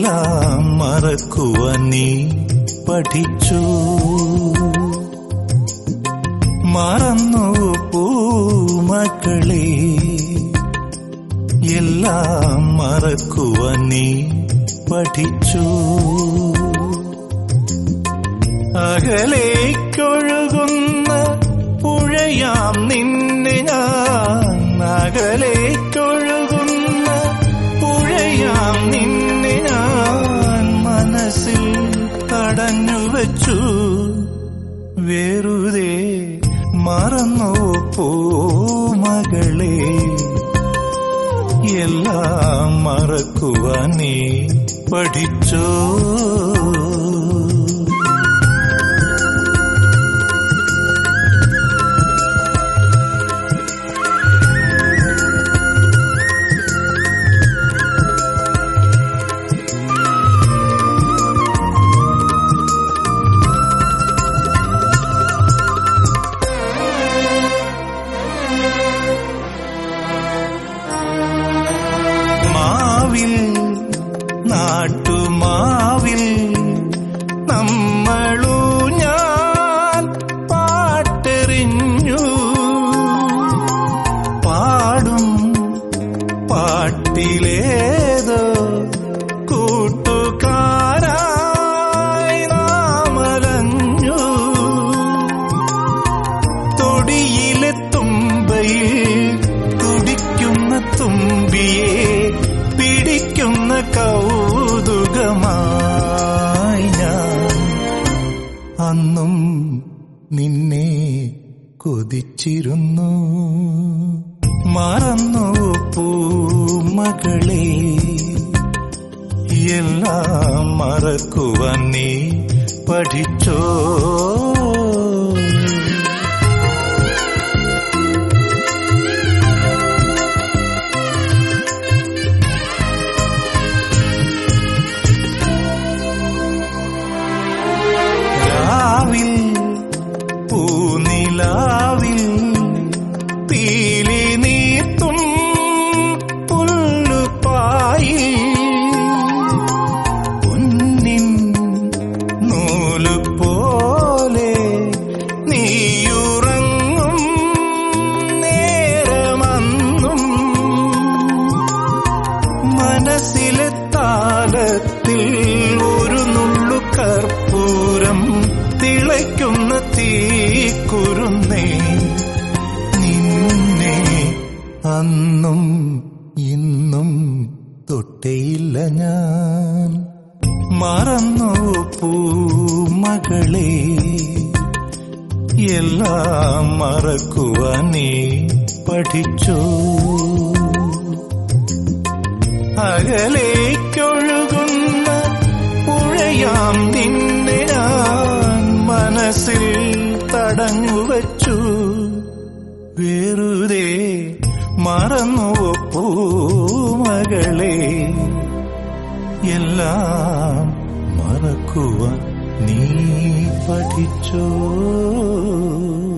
എല്ലാം മറക്കുവാൻ നീ പഠിച്ചു മറന്നു പൂമക്കളെ എല്ലാം മറക്കുവാൻ നീ പഠിച്ചു അകലേക്കൊഴുകുന്ന പുഴയാം നിന്നെ ഞാൻ അകലേക്കൊഴുകുന്ന പുഴയാം നിന്നെ ഞാൻ മനസ്സിൽ തടഞ്ഞു വച്ചു വെറുതെ മറന്നു പൂമകളെ എല്ലാം മറക്കുവാൻ നീ പഠിച്ചോ മാവിൽ നാട്ടുമാവിൽ നമ്മളൂ ഞാൻ പാട്ടെറിഞ്ഞു പാടും പാട്ടിലേതോ കൂട്ടുകാരായി നാമലഞ്ഞു തൊടിയിലെ തുമ്പയിൽ തുടിക്കുന്ന തുമ്പിയെ പിടിക്കുന്ന കൗതുകമായി ഞാൻ അന്നും നിന്നെ കൊതിച്ചിരുന്നു മറന്നു പൂമകളെ എല്ലാം മറക്കുവാൻ നീ പഠിച്ചോ രാവിൽ പൂനിലാവിൽ പീലി നീർത്തും പുല്ലുപായിൽ പൊന്നിൻ നൂല് പോലെ നീയുറങ്ങും നേരമന്നും മനസ്സിലെ താളത്തിൽ ഒരു നുള്ളു കർപ്പൂരം തിളയ്ക്കുന്ന തീക്കുരുന്നേ നിന്നെ അന്നും ഇന്നും തൊട്ടേയില്ല ഞാൻ മറന്നു പൂമകളെ എല്ലാം മറക്കുവാൻ നീ പഠിച്ചോ അകലേക്കൊഴുകുന്ന പുഴയാം നിന്നെ ഞാൻ മനസ്സിൽ തടഞ്ഞു വച്ചു വെറുതെ മറന്നു പൂമകളെ എല്ലാം മറക്കുവാൻ നീ പഠിച്ചോ